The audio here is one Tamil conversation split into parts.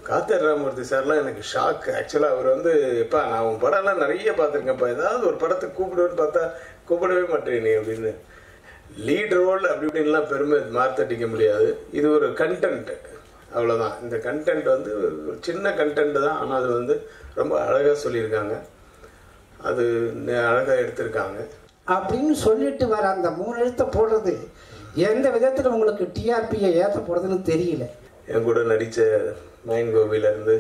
காத்தர் ராமூர்த்தி சார்லாம் எனக்கு ஷாக் ஆக்சுவலாக அவர் வந்து எப்பா நான் உன் படம்லாம் நிறைய பார்த்துருக்கேன்ப்பா ஏதாவது ஒரு படத்தை கூப்பிடுவேன்னு பார்த்தா கூப்பிடவே மாட்டேன் நீ அப்படின்னு லீட் ரோல் அப்படி இப்படின்லாம் பெருமை மார்த்தடிக்க முடியாது இது ஒரு கண்டென்ட் அவ்வளோதான் இந்த கண்டென்ட் வந்து ஒரு சின்ன கண்டென்ட் தான் ஆனால் அது வந்து ரொம்ப அழகாக சொல்லியிருக்காங்க அது அழகாக எடுத்திருக்காங்க அப்படின்னு சொல்லிட்டு வர அந்த மூணு எழுத்தை போடுறது எந்த விதத்தில் உங்களுக்கு டிஆர்பியை ஏற்ற போடுறதுன்னு தெரியல என் கூட நடித்த மயன் கோபியிலேருந்து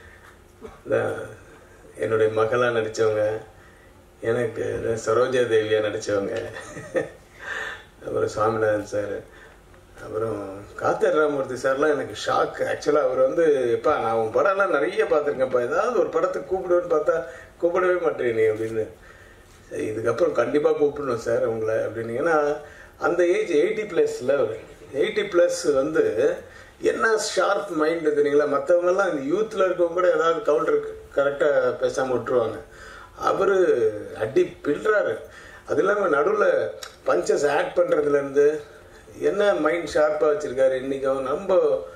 என்னுடைய மகளாக நடித்தவங்க எனக்கு சரோஜா தேவியாக நடித்தவங்க அப்புறம் சுவாமிநாதன் சார் அப்புறம் காத்தர் ராமூர்த்தி சார்லாம் எனக்கு ஷாக் ஆக்சுவலாக அவர் வந்து எப்பா நான் உன் படம்லாம் நிறைய பார்த்துருக்கேன்ப்பா ஏதாவது ஒரு படத்தை கூப்பிடுவேன்னு பார்த்தா கூப்பிடவே மாட்டேன் நீ அப்படின்னு சரி இதுக்கப்புறம் கண்டிப்பாக கூப்பிடணும் சார் உங்களை அப்படின்னு ஏன்னா அந்த ஏஜ் எயிட்டி ப்ளஸில் எயிட்டி ப்ளஸ் வந்து என்ன ஷார்ப் மைண்டு தெரியுங்களா மற்றவங்கெல்லாம் இந்த யூத்தில் இருக்கவங்க கூட ஏதாவது கவுண்டர் கரெக்டாக பேசாமல் விட்டுருவாங்க அவர் அடி பில்றாரு அது இல்லாமல் நடுவில் பஞ்சஸ் ஆட் பண்ணுறதுலேருந்து என்ன மைண்ட் ஷார்ப்பாக வச்சுருக்காரு இன்றைக்கும் ரொம்ப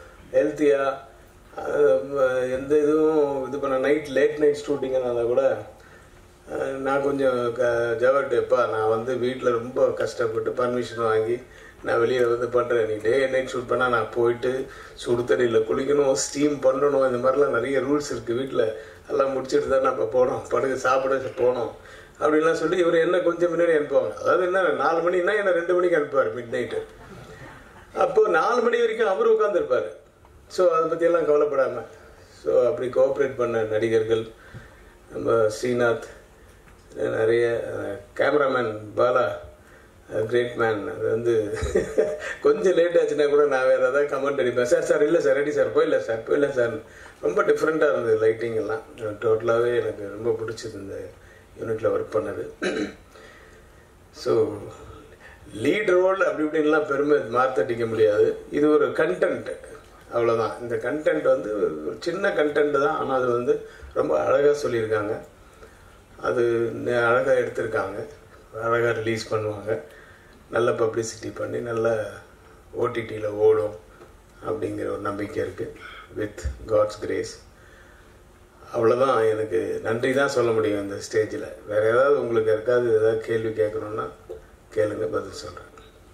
ஹெல்த்தியாக எந்த இதுவும் இது பண்ண நைட் லேட் நைட் ஷூட்டிங்னால கூட அஹ், நான் கொஞ்சம் க ஜவர்டேப்பா நான் வந்து வீட்டில் ரொம்ப கஷ்டப்பட்டு பர்மிஷன் வாங்கி நான் வெளியில் வந்து பண்ணுறேன் நீ டே நைட் ஷூட் பண்ணால் நான் போயிட்டு சுடு தண்ணியில் குளிக்கணும் ஸ்டீம் பண்ணணும் இந்த மாதிரிலாம் நிறைய ரூல்ஸ் இருக்குது வீட்டில் எல்லாம் முடிச்சுட்டு தான் நம்ம போனோம் படுக்க சாப்பிட போனோம் அப்படின்லாம் சொல்லி இவர் என்ன கொஞ்சம் முன்னாடி அனுப்புவாங்க அதாவது என்ன நாலு மணின்னா என்ன ரெண்டு மணிக்கு அனுப்புவார் மிட் நைட்டு அப்போ நாலு மணி வரைக்கும் அவர் உட்காந்துருப்பாரு ஸோ அதை பற்றியெல்லாம் கவலைப்படாமல் ஸோ அப்படி கோஆப்ரேட் பண்ண நடிகர்கள் நம்ம ஸ்ரீநாத் நிறைய கேமராமேன் பாலா கிரேட் மேன் அது வந்து கொஞ்சம் லேட் ஆச்சுன்னா கூட நான் வேறு ஏதாவது கமெண்ட் அடிப்பேன் சார் சார் இல்லை சார் ரெடி சார் போயிடல சார் போயிடல சார் ரொம்ப டிஃப்ரெண்ட்டாக இருந்தது லைட்டிங் எல்லாம் டோட்டலாகவே எனக்கு ரொம்ப பிடிச்சது இந்த யூனிட்டில் ஒர்க் பண்ணது ஸோ லீட் ரோல் அப்படி இப்படின்லாம் பெருமை மார்த்தடிக்க முடியாது இது ஒரு கண்டென்ட் அவ்வளோதான் இந்த கண்டென்ட் வந்து ஒரு சின்ன கண்டென்ட் தான் ஆனால் அது வந்து ரொம்ப அழகாக சொல்லியிருக்காங்க அது அழகாக எடுத்திருக்காங்க அழகாக ரிலீஸ் பண்ணுவாங்க நல்ல பப்ளிசிட்டி பண்ணி நல்ல ஓடிடியில் ஓடும் அப்படிங்கிற ஒரு நம்பிக்கை இருக்குது வித் காட்ஸ் கிரேஸ் அவ்வளோதான் எனக்கு நன்றி தான் சொல்ல முடியும் இந்த ஸ்டேஜில் வேறு ஏதாவது உங்களுக்கு யாருக்காவது ஏதாவது கேள்வி கேட்கணுன்னா கேளுங்க பதில் சொல்கிறேன்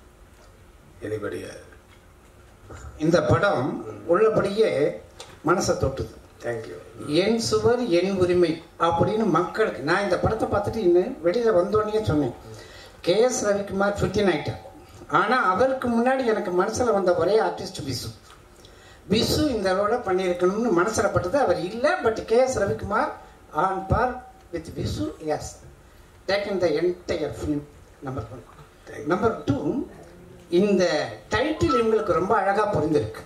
எனிபடியா இந்த படம் உள்ளபடியே மனசை தொட்டுது தேங்க்யூ என் சுவர் என் உரிமை அப்படின்னு மக்களுக்கு நான் இந்த படத்தை பார்த்துட்டு இன்னும் வெளியில் வந்தோடனே சொன்னேன் கே எஸ் ரவிக்குமார் ஃபிஃப்டின் ஆயிட்டார் ஆனால் அவருக்கு முன்னாடி எனக்கு மனசில் வந்த ஒரே ஆர்டிஸ்ட் பிசு பிசு இந்த ரோலை பண்ணியிருக்கணும்னு மனசில் பட்டது அவர் இல்லை but K S Ravikumar on par with பிசு is taken the entire film number one number two இந்த டைட்டில் இவங்களுக்கு ரொம்ப அழகாக புரிந்திருக்கு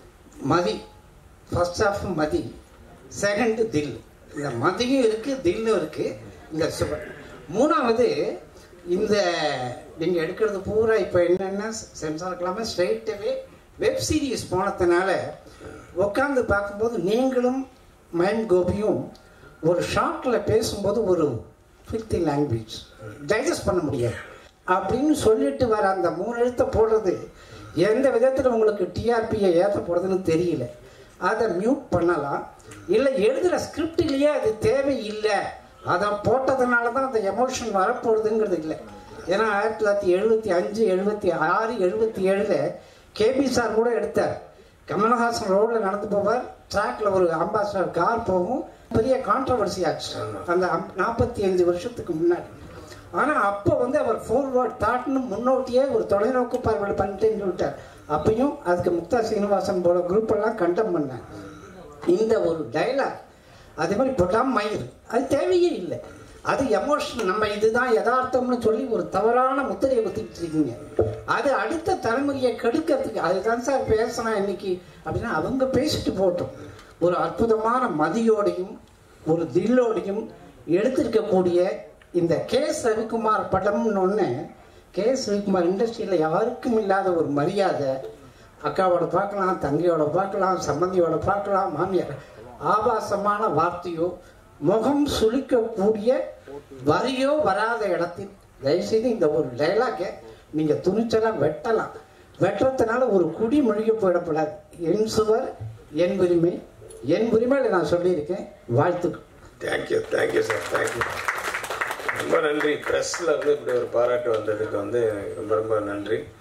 Mathi first half Mathi second தில் இந்த மதியும் இருக்கு தில்லும் இருக்கு இந்த சுபர் மூணாவது இந்த நீங்கள் எடுக்கிறது பூரா இப்போ என்னென்னா சென்சார் இல்லாமல் ஸ்ட்ரைட்டாகவே வெப் சீரிஸ் போனதுனால உட்காந்து பார்க்கும்போது நீங்களும் மைண்ட் கோபியும் ஒரு ஷார்ட்டில் பேசும்போது ஒரு ஃபிஃப்டி லாங்குவேஜ் டைஜஸ்ட் பண்ண முடியாது அப்படின்னு சொல்லிட்டு வர அந்த மூணு எழுத்தை போடுறது எந்த விதத்தில் உங்களுக்கு டிஆர்பியை ஏற்ற போடுறதுன்னு தெரியல அதை மியூட் பண்ணலாம் இல்லை எழுதுகிற ஸ்கிரிப்டிலேயே அது தேவையில்லை அதை போட்டதுனால தான் அந்த எமோஷன் வரப்போகுதுங்கிறது இல்லை ஏன்னா ஆயிரத்தி தொள்ளாயிரத்தி எழுபத்தி அஞ்சு எழுபத்தி ஆறு எழுபத்தி ஏழில் கேபி சார் கூட எடுத்தார் கமலஹாசன் ரோடில் நடந்து போவார் ட்ராக்ல ஒரு அம்பாசிடர் கார் போகும் பெரிய கான்ட்ரவர்சி ஆச்சு அந்த நாற்பத்தி அஞ்சு வருஷத்துக்கு முன்னாடி ஆனால் அப்போ வந்து அவர் ஃபோர்வர்ட் தாட்னு முன்னோட்டியே ஒரு தொலைநோக்கு பார்வையில் பண்ணிட்டேன்னு சொல்லிட்டார் அப்பயும் அதுக்கு முக்தா சீனிவாசன் போல குரூப் எல்லாம் கண்டம் பண்ணேன் இந்த ஒரு டைலாக் அதே மாதிரி பொட்டாம் மயிர் அது தேவையே இல்லை அது எமோஷன் நம்ம இதுதான் யதார்த்தம்னு சொல்லி ஒரு தவறான முத்திரையை குத்திக்கிட்டு இருக்கீங்க அது அடுத்த தலைமுறையை கெடுக்கிறதுக்கு அதுதான் சார் பேசணும் இன்னைக்கு அப்படின்னா அவங்க பேசிட்டு போட்டோம் ஒரு அற்புதமான மதியோடையும் ஒரு தில்லோடையும் எடுத்திருக்கக்கூடிய இந்த கே எஸ் ரவிக்குமார் படம்னு ஒன்று கே எஸ் ரவிக்குமார் இண்டஸ்ட்ரியில் யாருக்கும் இல்லாத ஒரு மரியாதை அக்காவோட பார்க்கலாம் தங்கையோட பார்க்கலாம் சம்பந்தியோட பார்க்கலாம் மாமியார் ஆபாசமான வார்த்தையோ முகம் சுளிக்கக்கூடிய வரியோ வராத இடத்தில் தயவுசெய்து இந்த ஒரு டைலாக்கை நீங்கள் துணிச்சலாக வெட்டலாம் வெட்டுறதுனால ஒரு குடி மொழிக போயிடப்படாது என் சுவர் என் உரிமை என் உரிமையில் நான் சொல்லியிருக்கேன் வாழ்த்துக்கள் தேங்க்யூ தேங்க்யூ சார் தேங்க்யூ ரொம்ப நன்றி ப்ரெஸ்ஸில் வந்து இப்படி ஒரு பாராட்டு வந்ததுக்கு வந்து ரொம்ப ரொம்ப நன்றி